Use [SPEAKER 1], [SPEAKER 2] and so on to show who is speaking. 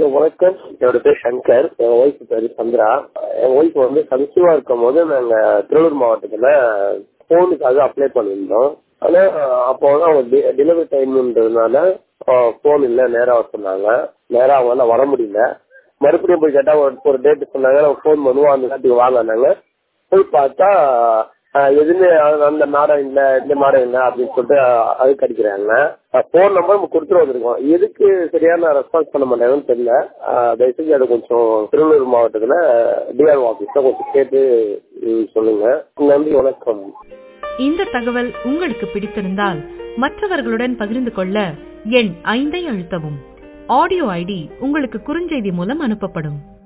[SPEAKER 1] வணக்கம் என்னோட பேர் சங்கர் என் ஒய்ஃப் பேரு சந்திரா என் ஒய்ஃப் வந்து கன்சீவா இருக்கும் போது நாங்க திருவள்ளூர் மாவட்டத்துல போனுக்காக அப்ளை பண்ணியிருந்தோம் ஆனா அப்போ வந்து அவங்க டெலிவரி டைம்ன்றதுனால போன் இல்ல நேரா வர சொன்னாங்க நேரா அவங்களால வர முடியல மறுபடியும் போய் கேட்டா ஒரு ஒரு டேட் சொன்னாங்க நம்ம ஃபோன் பண்ணுவோம் அந்த நேரத்துக்கு வாங்கினாங்க போய் பார்த்தா ஆஹ் எதுவுமே அந்த- அந்த மேடம் இல்ல இந்த மேடம் இல்ல அப்படின்னு சொல்லிட்டு ஆஹ் அதுக்கு அடிக்கிறாங்க போன் நம்பர் நம்ம கொடுத்துட்டு வந்திருக்கோம் எதுக்கு சரியான ரெஸ்பான்ஸ் பண்ண மாட்டாங்கன்னு தெரியல ஆஹ் தயவு செஞ்சு அது கொஞ்சம் திருவள்ளூர் மாவட்டத்துல டிஆர் ஆபீஸ்ல கொஞ்சம் கேட்டு ம், சொல்லுங்க நன்றி வணக்கம்
[SPEAKER 2] இந்த தகவல் உங்களுக்கு பிடித்திருந்தால் மற்றவர்களுடன் பகிர்ந்து கொள்ள எண் ஐந்தை அழுத்தவும் ஆடியோ ஐடி உங்களுக்கு குறுஞ்செய்தி மூலம் அனுப்பப்படும்